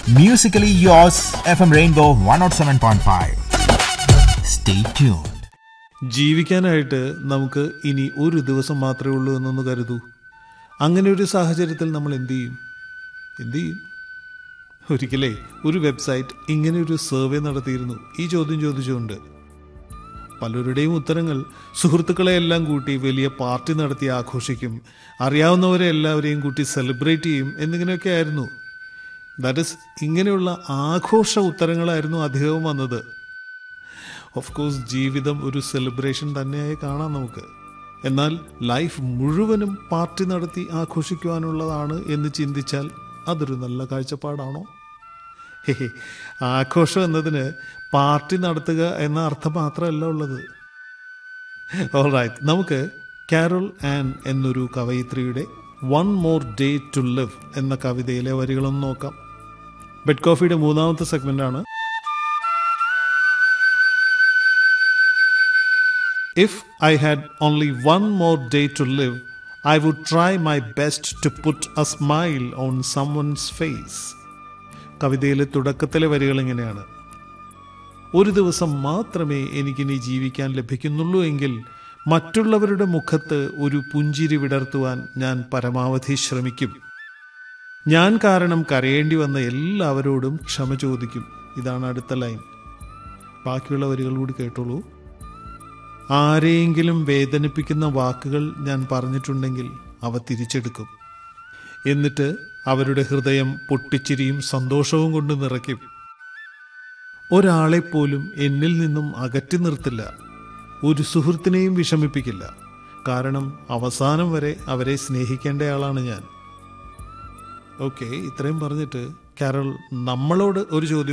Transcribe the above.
Musically yours, FM Rainbow 107.5. Stay tuned. ജീവിക്കാനായിട്ട് നമുക്ക് ഇനി ഒരു ദിവസം മാത്രമേ ഉള്ളൂ എന്നൊന്ന് കരുതൂ അങ്ങനെ ഒരു സാഹചര്യത്തിൽ നമ്മൾ എന്ത് ചെയ്യും എന്ത് ചെയ്യും ഒരിക്കലേ ഒരു വെബ്സൈറ്റ് ഇങ്ങനെ ഒരു സർവേ നടത്തിയിരുന്നു ഈ ചോദ്യം ചോദിച്ചുകൊണ്ട് പലരുടെയും ഉത്തരങ്ങൾ സുഹൃത്തുക്കളെ എല്ലാം കൂട്ടി വലിയ പാർട്ടി നടത്തി ആഘോഷിക്കും അറിയാവുന്നവരെ എല്ലാവരെയും കൂട്ടി സെലിബ്രേറ്റ് ചെയ്യും എന്നിങ്ങനെയൊക്കെ ആയിരുന്നു ദാറ്റ് ഇസ് ഇങ്ങനെയുള്ള ആഘോഷ ഉത്തരങ്ങളായിരുന്നു അധികവും വന്നത് ഓഫ് കോഴ്സ് ജീവിതം ഒരു സെലിബ്രേഷൻ തന്നെയായി കാണാം നമുക്ക് എന്നാൽ ലൈഫ് മുഴുവനും പാർട്ടി നടത്തി ആഘോഷിക്കുവാനുള്ളതാണ് എന്ന് ചിന്തിച്ചാൽ അതൊരു നല്ല കാഴ്ചപ്പാടാണോ ഹേ ആഘോഷം എന്നതിന് പാർട്ടി നടത്തുക എന്ന അർത്ഥം മാത്രമല്ല ഉള്ളത് ഓൾറൈറ്റ് നമുക്ക് കാരോൾ ആൻ എന്നൊരു കവയിത്രിയുടെ one more day to live എന്ന കവിതയിലെ വരികളൊന്ന് നോക്കാം ബെഡ് കോഫിയുടെ മൂന്നാമത്തെ സെഗ്മെന്റ് ആണ് If I had only one more day to live, I would try my best to put a smile on someone's face. കവിതയിലെ തുടക്കത്തിലെ വരികൾ ഇങ്ങനെയാണ് ഒരു ദിവസം മാത്രമേ എനിക്കിനി ജീവിക്കാൻ ലഭിക്കുന്നുള്ളൂ എങ്കിൽ മറ്റുള്ളവരുടെ മുഖത്ത് ഒരു പുഞ്ചിരി വിടർത്തുവാൻ ഞാൻ പരമാവധി ശ്രമിക്കും ഞാൻ കാരണം കരയേണ്ടി വന്ന എല്ലാവരോടും ക്ഷമ ചോദിക്കും ഇതാണ് അടുത്ത ലൈൻ ബാക്കിയുള്ള വരികൾ കൂടി കേട്ടോളൂ ആരെയെങ്കിലും വേദനിപ്പിക്കുന്ന വാക്കുകൾ ഞാൻ പറഞ്ഞിട്ടുണ്ടെങ്കിൽ അവ തിരിച്ചെടുക്കും എന്നിട്ട് അവരുടെ ഹൃദയം പൊട്ടിച്ചിരിയും സന്തോഷവും കൊണ്ട് നിറയ്ക്കും ഒരാളെപ്പോലും എന്നിൽ നിന്നും അകറ്റി നിർത്തില്ല ഒരു സുഹൃത്തിനെയും വിഷമിപ്പിക്കില്ല കാരണം അവസാനം വരെ അവരെ സ്നേഹിക്കേണ്ടയാളാണ് ഞാൻ ഓക്കെ ഇത്രയും പറഞ്ഞിട്ട് കാരൾ നമ്മളോട് ഒരു ചോദ്യം